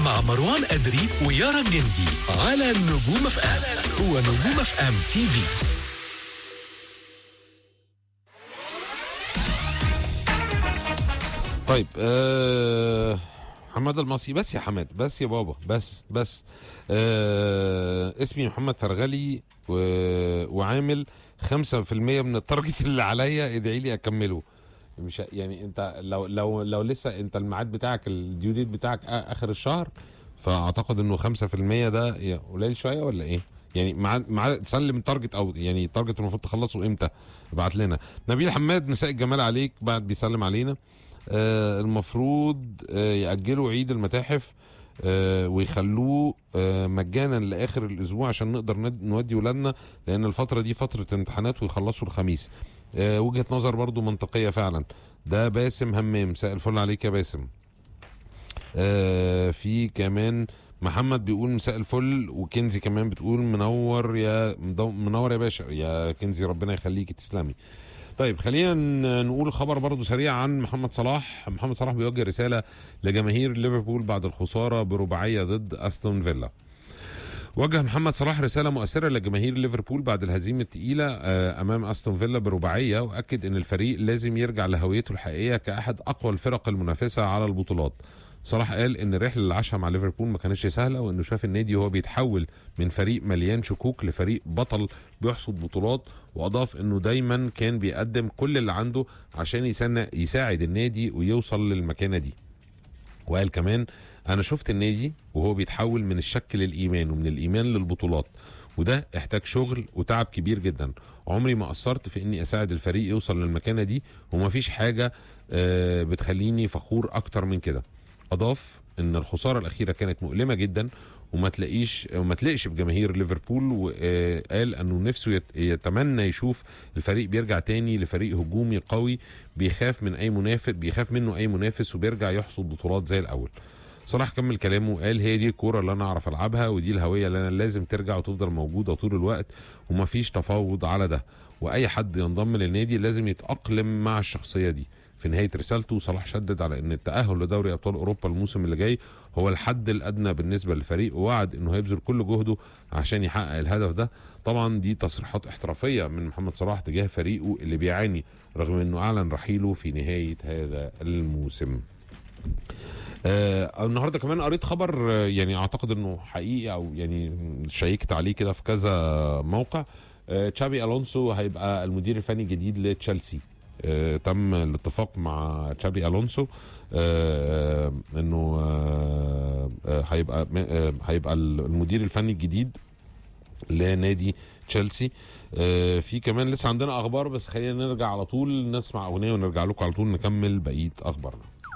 مع مروان أدري ويارا الجندي على نجوم اف ام هو نجوم اف ام تي في طيب آه محمد المصري بس يا حماد بس يا بابا بس بس آه اسمي محمد فرغلي و... وعامل 5% من التارجت اللي عليا ادعي لي اكمله مش ه- يعني انت لو لو لو لسه انت الميعاد بتاعك الديو ديت بتاعك آ- اخر الشهر فاعتقد انه 5% ده يا قليل شويه ولا ايه؟ يعني ميعاد ميعاد تسلم التارجت او يعني التارجت المفروض تخلصه امتى؟ ابعت لنا نبيل حماد مساء الجمال عليك بعد بيسلم علينا آه المفروض آه يأجلوا عيد المتاحف آه ويخلوه آه مجانا لاخر الاسبوع عشان نقدر ند- نودي ولادنا لان الفتره دي فتره امتحانات ويخلصوا الخميس آه وجهه نظر برضو منطقيه فعلا ده باسم همام مساء الفل عليك يا باسم آه في كمان محمد بيقول مساء الفل وكنزي كمان بتقول منور يا مدو- منور يا باشا يا كنزي ربنا يخليكي تسلمي طيب خلينا ن- نقول خبر برضو سريع عن محمد صلاح محمد صلاح بيوجه رسالة لجماهير ليفربول بعد الخسارة برباعية ضد أستون فيلا وجه محمد صلاح رسالة مؤثرة لجماهير ليفربول بعد الهزيمة الثقيلة آه، أمام أستون فيلا برباعية وأكد أن الفريق لازم يرجع لهويته الحقيقية كأحد أقوى الفرق المنافسة على البطولات صلاح قال ان الرحله اللي عاشها مع ليفربول ما كانتش سهله وانه شاف النادي وهو بيتحول من فريق مليان شكوك لفريق بطل بيحصد بطولات واضاف انه دايما كان بيقدم كل اللي عنده عشان يسن- يساعد النادي ويوصل للمكانه دي وقال كمان انا شفت النادي وهو بيتحول من الشك للايمان ومن الايمان للبطولات وده احتاج شغل وتعب كبير جدا عمري ما قصرت في اني اساعد الفريق يوصل للمكانه دي ومفيش حاجه آه، بتخليني فخور اكتر من كده اضاف ان الخساره الاخيره كانت مؤلمه جدا وما تلاقيش وما تلاقيش بجماهير ليفربول وقال انه نفسه يت- يتمنى يشوف الفريق بيرجع تاني لفريق هجومي قوي بيخاف من اي منافس بيخاف منه اي منافس وبيرجع يحصد بطولات زي الاول صلاح كمل كلامه وقال هي دي الكوره اللي انا اعرف العبها ودي الهويه اللي انا لازم ترجع وتفضل موجوده طول الوقت ومفيش تفاوض على ده واي حد ينضم للنادي لازم يتاقلم مع الشخصيه دي في نهايه رسالته صلاح شدد على ان التاهل لدوري ابطال اوروبا الموسم اللي جاي هو الحد الادنى بالنسبه للفريق ووعد انه هيبذل كل جهده عشان يحقق الهدف ده طبعا دي تصريحات احترافيه من محمد صلاح تجاه فريقه اللي بيعاني رغم انه اعلن رحيله في نهايه هذا الموسم آه النهارده كمان قريت خبر آه، يعني اعتقد انه حقيقي او يعني شيكت عليه كده في كذا موقع آه تشابي الونسو هيبقى المدير الفني الجديد لتشيلسي آه تم الاتفاق مع تشابي الونسو آه انه آه آه هيبقى آه هيبقى المدير الفني الجديد لنادي تشيلسي آه في كمان لسه عندنا اخبار بس خلينا نرجع على طول نسمع اغنيه ونرجع لكم على طول نكمل بقيه اخبارنا